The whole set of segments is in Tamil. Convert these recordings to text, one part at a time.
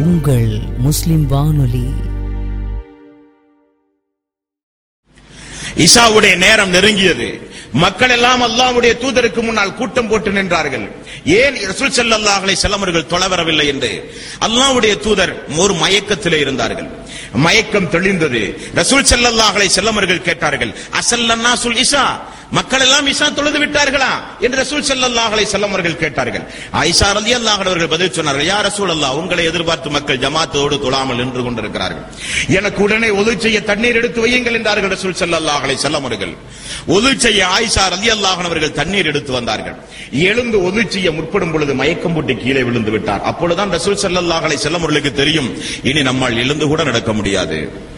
உங்கள் முஸ்லிம் வானொலி இசாவுடைய நேரம் நெருங்கியது மக்கள் எல்லாம் அல்லாஹ்வுடைய தூதருக்கு முன்னால் கூட்டம் போட்டு நின்றார்கள் ஏன் ரசூல் ஸல்லல்லாஹு அலைஹி வஸல்லம் அவர்கள் தொலை வரவில்லை என்று அல்லாஹ்வுடைய தூதர் ஒரு மயக்கத்திலே இருந்தார்கள் மயக்கம் தெளிந்தது ரசூல் ஸல்லல்லாஹு அலைஹி வஸல்லம் அவர்கள் கேட்டார்கள் அசல்லன்னா சுல் இசா மக்கள் எல்லாம் இசா தொழுது விட்டார்களா என்று ரசூல் ஸல்லல்லாஹு அலைஹி வஸல்லம் அவர்கள் கேட்டார்கள் ஆயிஷா ரலியல்லாஹு அன்ஹா அவர்கள் பதில் சொன்னார்கள் யா ரசூலல்லாஹ் உங்களை எதிர்பார்த்து மக்கள் ஜமாத்தோடு தொழாமல் நின்று கொண்டிருக்கிறார்கள் எனக்கு உடனே ஒது செய்ய தண்ணீர் எடுத்து வையுங்கள் என்றார்கள் ரசூல் ஸல்லல்லாஹு அலைஹி வஸல்லம் அவர்கள் ஒது செய்ய ஆயிஷா ரலியல்லாஹு அன்ஹா அவர்கள் தண்ணீர் எடுத்து வந்தார்கள் எழுந்து ஒது செய்ய முற்படும் பொழுது மயக்கம் போட்டு கீழே விழுந்து விட்டார் அப்பொழுதுதான் ரசூல் ஸல்லல்லாஹு அலைஹி வஸல்லம் அவர்களுக்கு தெரியும் இனி நம்மால் எழுந்து கூட நடக்க முடியாது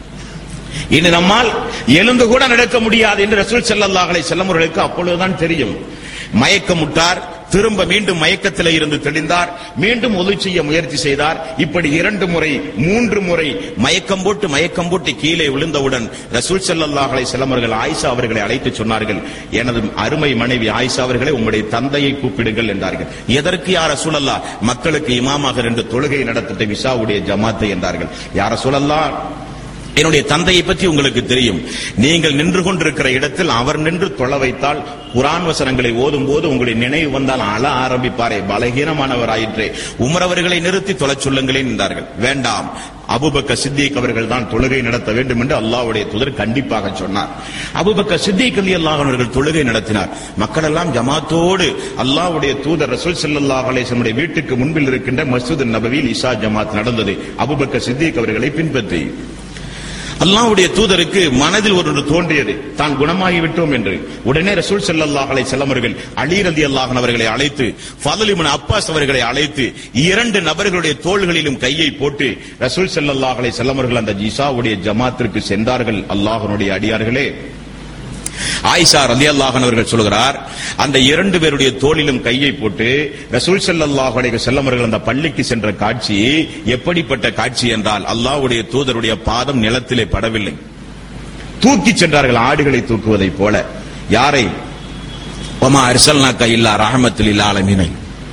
இனி நம்மால் எழுந்து கூட நடக்க முடியாது என்று ரசூல் ஸல்லல்லாஹு அலைஹி வஸல்லம் அவர்களுக்கு அப்பொழுதுதான் தெரியும் மயக்கமுட்டார் திரும்ப மீண்டும் மயக்கத்திலே இருந்து தெளிந்தார் மீண்டும் ஒலி செய்ய முயற்சி செய்தார் இப்படி இரண்டு முறை மூன்று முறை மயக்கம் போட்டு மயக்கம் போட்டு கீழே விழுந்தவுடன் ரசூல் ஸல்லல்லாஹு அலைஹி வஸல்லம் அவர்கள் ஆயிஷா அவர்களை அழைத்து சொன்னார்கள் எனது அருமை மனைவி ஆயிஷா அவர்களை உங்களுடைய தந்தையை கூப்பிடுங்கள் என்றார்கள் எதற்கு யார் ரசூலல்லா மக்களுக்கு இமாமாக ரெண்டு தொழுகை நடத்திட்ட விசாவுடைய ஜமாத்தை என்றார்கள் யார் ரசூலல்லா என்னுடைய தந்தையை பற்றி உங்களுக்கு தெரியும் நீங்கள் நின்று கொண்டிருக்கிற இடத்தில் அவர் நின்று தொழ வைத்தால் குரான் வசனங்களை ஓதும் போது உங்களுடைய நினைவு வந்தால் அழ ஆரம்பிப்பாரே பலகீனமானவராயிற்றே உமர் அவர்களை நிறுத்தி தொழச் சொல்லுங்களேன் என்றார்கள் வேண்டாம் அபுபக்க சித்திக் அவர்கள் தான் தொழுகை நடத்த வேண்டும் என்று அல்லாஹ்வுடைய தூதர் கண்டிப்பாக சொன்னார் அபுபக்க சித்திக் அலி அல்லாஹ் அவர்கள் தொழுகை நடத்தினார் மக்கள் எல்லாம் ஜமாத்தோடு அல்லாஹ்வுடைய தூதர் ரசூல் ஸல்லல்லாஹு அலைஹி வஸல்லம் வீட்டுக்கு முன்பில் இருக்கின்ற மஸ்ஜித் நபவியில் இஷா ஜமாத் நடந்தது அபுபக்க சித்திக் அவர்களை பின்பற்றி அல்லாஹ்வுடைய தூதருக்கு மனதில் ஒன்று தோன்றியது தான் குணமாகி விட்டோம் என்று உடனே ரசூல் ஸல்லல்லாஹு அலைஹி வஸல்லம் அவர்கள் அலி ரலியல்லாஹு அவர்களை அழைத்து ஃபதல் இப்னு அப்பாஸ் அவர்களை அழைத்து இரண்டு நபர்களுடைய தோள்களிலும் கையை போட்டு ரசூல் ஸல்லல்லாஹு அலைஹி வஸல்லம் அவர்கள் அந்த ஜிசாவுடைய ஜமாத்திற்கு சென்றார்கள் அல்லாஹ்வுடைய அடியார்களே ஆயிஷா ரலியல்லாஹு அவர்கள் சொல்கிறார் அந்த இரண்டு பேருடைய தோளிலும் கையை போட்டு ரசூல் ஸல்லல்லாஹு அலைஹி வஸல்லம் அவர்கள் அந்த பள்ளிக்கு சென்ற காட்சி எப்படிப்பட்ட காட்சி என்றால் அல்லாஹ்வுடைய தூதருடைய பாதம் நிலத்திலே படவில்லை தூக்கி சென்றார்கள் ஆடுகளை தூக்குவதைப் போல யாரை ஒமா அர்சல்னாக்க இல்லா ரஹமத்துல் இல்லா அலமீனை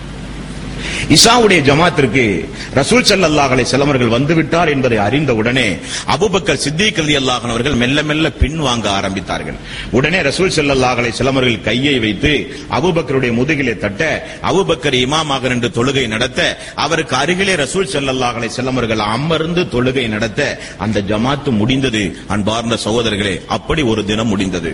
இசாவுடைய ஜமாத்திற்கு ரசூல் ஸல்லல்லாஹு அலைஹி வஸல்லம் அவர்கள் வந்து விட்டார் என்பதை அறிந்த உடனே அபூபக்கர் சித்திக் ரலியல்லாஹு அன்ஹு அவர்கள் மெல்ல மெல்ல பின்வாங்க ஆரம்பித்தார்கள் உடனே ரசூல் ஸல்லல்லாஹு அலைஹி வஸல்லம் அவர்கள் கையை வைத்து அபூபக்கருடைய முதுகிலே தட்ட அபூபக்கர் இமாமாக நின்று தொழுகை நடத்த அவருக்கு அருகிலே ரசூல் ஸல்லல்லாஹு அலைஹி வஸல்லம் அவர்கள் அமர்ந்து தொழுகை நடத்த அந்த ஜமாத்து முடிந்தது அன்பார்ந்த சகோதரர்களே அப்படி ஒரு தினம் முடிந்தது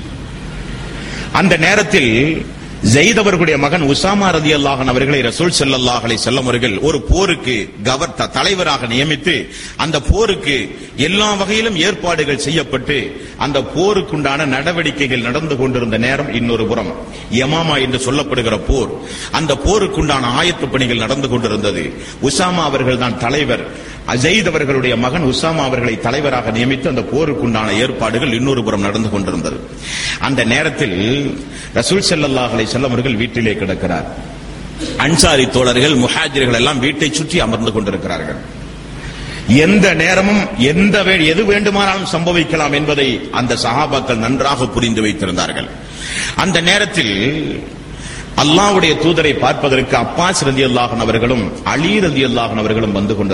அந்த நேரத்தில் ஜெயித் அவர்களுடைய மகன் உசாமா ரதி அல்லாஹன் அவர்களை ரசூல் ஸல்லல்லாஹு அலைஹி வஸல்லம் அவர்கள் ஒரு போருக்கு கவர் த- தலைவராக நியமித்து அந்த போருக்கு எல்லா வகையிலும் ஏற்பாடுகள் செய்யப்பட்டு அந்த போருக்குண்டான நடவடிக்கைகள் நடந்து கொண்டிருந்த நேரம் இன்னொரு புறம் யமாமா என்று சொல்லப்படுகிற போர் அந்த போருக்குண்டான ஆயத்த பணிகள் நடந்து கொண்டிருந்தது உசாமா அவர்கள் தான் தலைவர் அஜயித் அவர்களுடைய மகன் உசாமா அவர்களை தலைவராக நியமித்து அந்த போருக்குண்டான ஏற்பாடுகள் இன்னொரு புறம் நடந்து கொண்டிருந்தது அந்த நேரத்தில் ரசூல் ஸல்லல்லாஹு அலைஹி வஸல்லம் அவர்கள் வீட்டிலே கிடக்கிறார் அன்சாரி தோழர்கள் முஹாஜிர்கள் எல்லாம் வீட்டை சுற்றி அமர்ந்து கொண்டிருக்கிறார்கள் எந்த நேரமும் எந்த வே- எது வேண்டுமானாலும் சம்பவிக்கலாம் என்பதை அந்த சஹாபாக்கள் நன்றாக புரிந்து வைத்திருந்தார்கள் அந்த நேரத்தில் அல்லாஹ்வுடைய தூதரை பார்ப்பதற்கு அப்பாஸ் ரலியல்லாஹு அவர்களும் அலி ரலியல்லாஹு அவர்களும் வந்து கொண்டிருந்தார்கள்